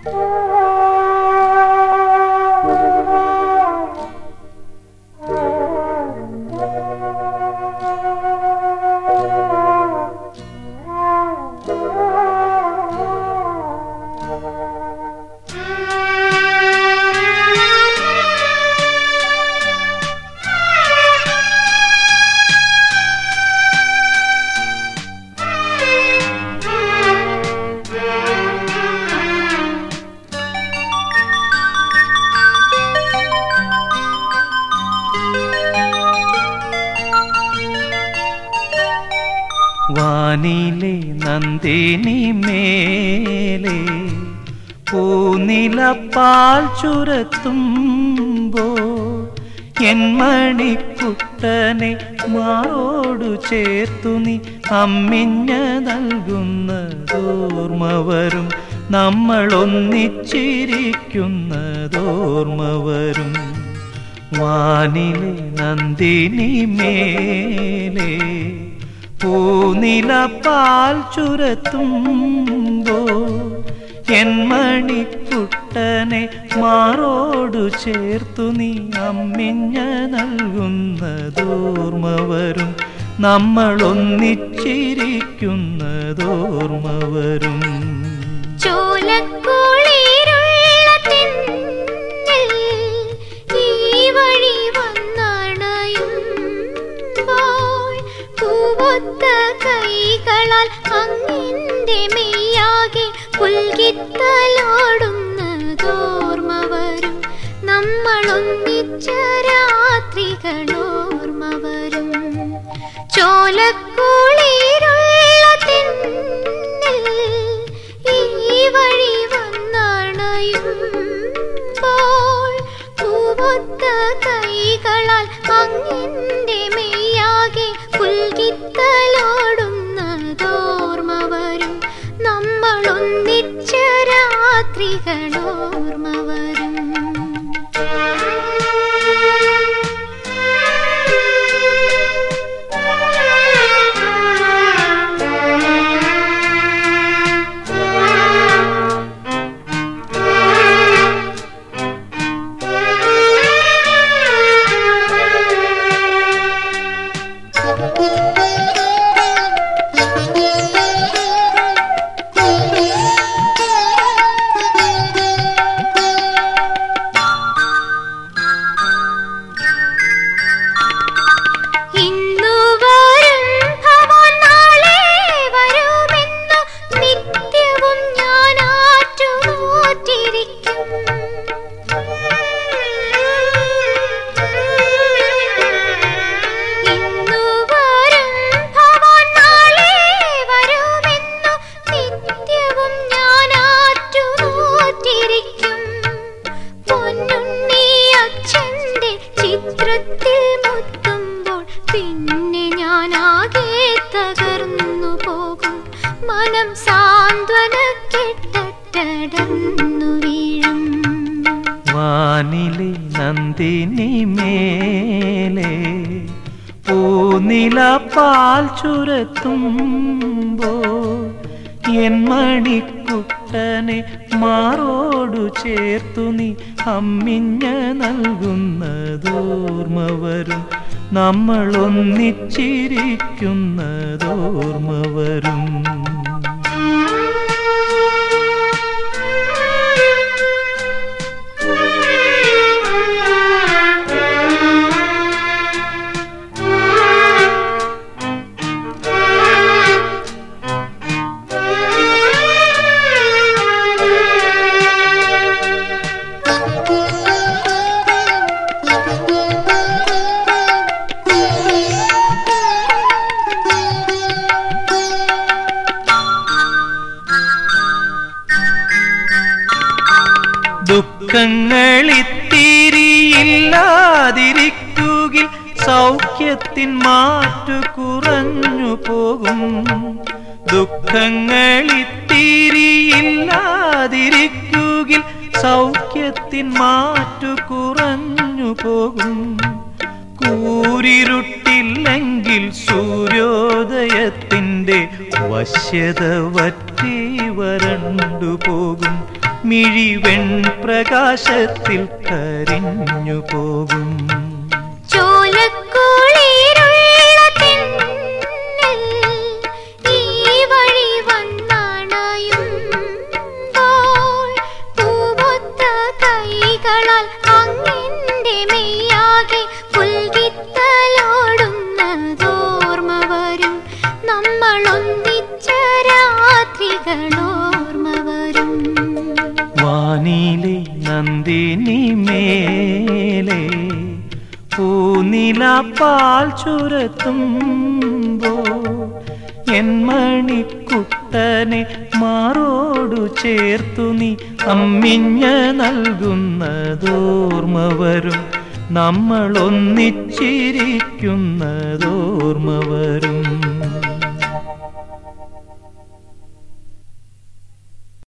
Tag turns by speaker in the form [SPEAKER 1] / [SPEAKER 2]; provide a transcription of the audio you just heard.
[SPEAKER 1] വാനിലെ നന്ദിനി മേലെ പൂനിലപ്പാൽ ചുരത്തുമ്പോ എൻ മണിക്കുട്ടനെ മാറോടു ചേർത്തു നീ അമ്മിഞ്ഞ നൽകുന്നതോർമ്മ വരും നമ്മൾ ഒന്നിച്ചിരിക്കുന്നതോർമ്മ വരും വാനിലെ നന്ദിനി മേലെ പൂനിലപ്പാൽ ചുരത്തുമ്പോ എൻ മണിക്കുട്ടനെ മാറോടു ചേർത്തു നീ അമ്മിഞ്ഞ നൽകുന്നതോർമ്മ വരും നമ്മൾ ഒന്നിച്ചിരിക്കുന്നതോർമ്മ വരും
[SPEAKER 2] ചോലക്കുളിരുള്ള തെന്നൽ ഈ വഴി വന്നണയുമ്പോൾ പൂവൊത്ത കൈകളാൽ അങ്ങിന്റെ മെയ്യാകെ പുൽകിത്തലോടുന്നതോർമ്മ വരും നമ്മൾ ഒന്നിച്ച രാത്രികളോർമ്മ വരും ചോലക്കുളിരുള്ള തെന്നൽ ഈ വഴി വന്നണയുമ്പോൾ പൂവൊത്ത കൈകളാൽ അങ്ങിന്റെ മെയ്യാകെ പുൽകിത്തലോടുന്നതോർമ്മ വരും നമ്മൾ ഒന്നിച്ച രാത്രികളോർമ്മ വരും ഇന്നു വരും ഭവാൻ നാളെ വരുമെന്നു നിത്യവും ഞാൻ ആറ്റുനോറ്റിരിക്കും ഇന്നു വരും ഭവാൻ നാളെ വരുമെന്നു നിത്യവും ഞാൻ ആറ്റുനോറ്റിരിക്കും പൊന്നുണ്ണി അച്ഛന്റെ ചിത്രത്തിൽ മുത്തുമ്പോൾ പിന്നെ ഞാൻ ആകെ തകർന്നു പോകും മനം സാന്ത്വന കെട്ടടന്നു വീഴും
[SPEAKER 1] വാനിലെ നന്ദിനി മേലെ പൂനിലപ്പാൽ ചുരത്തുമ്പോ എൻ മണിക്കുട്ടനെ മാറോടു ചേർത്തു നീ അമ്മിഞ്ഞ നൽകുന്നതോർമ്മ വരും നമ്മൾ ഒന്നിച്ചിരിക്കുന്നതോർമ്മ വരും ദുഃഖങ്ങളിത്തിരിയില്ലാതിരിക്കുകിൽ സൗഖ്യത്തിൻ മാറ്റു കുറഞ്ഞു പോകും ദുഃഖങ്ങളിത്തിരിയില്ലാതിരിക്കുകിൽ സൗഖ്യത്തിൻ മാറ്റു കുറഞ്ഞു പോകും കൂരിരുട്ടില്ലെങ്കിൽ സൂര്യോദയത്തിൻ്റെ വശ്യത വറ്റി വരണ്ടു പോകും മിഴിവെൺ പ്രകാശത്തിൽ കരിഞ്ഞു പോകും
[SPEAKER 2] ചോലക്കുളിരുള്ള തെന്നൽ ഈ വഴി വന്നണയുമ്പോൾ പൂവൊത്ത കൈകളാൽ അങ്ങിന്റെ മെയ്യാകെ പുൽകിത്തലോടുന്നതോർമ്മ വരും നമ്മൾ ഒന്നിച്ച രാത്രികളോർമ്മ വരും
[SPEAKER 1] വാനിലെ നന്ദിനി മേലെ പൂനില പാൽ ചുരത്തുമ്പോ എൻ മണിക്കുട്ടനെ മാറോടു ചേർത്തു നീ അമ്മിഞ്ഞ നൽകുന്നതോർമ്മ വരും നമ്മൾ ഒന്നിച്ചിരിക്കുന്നതോർമ്മ വരും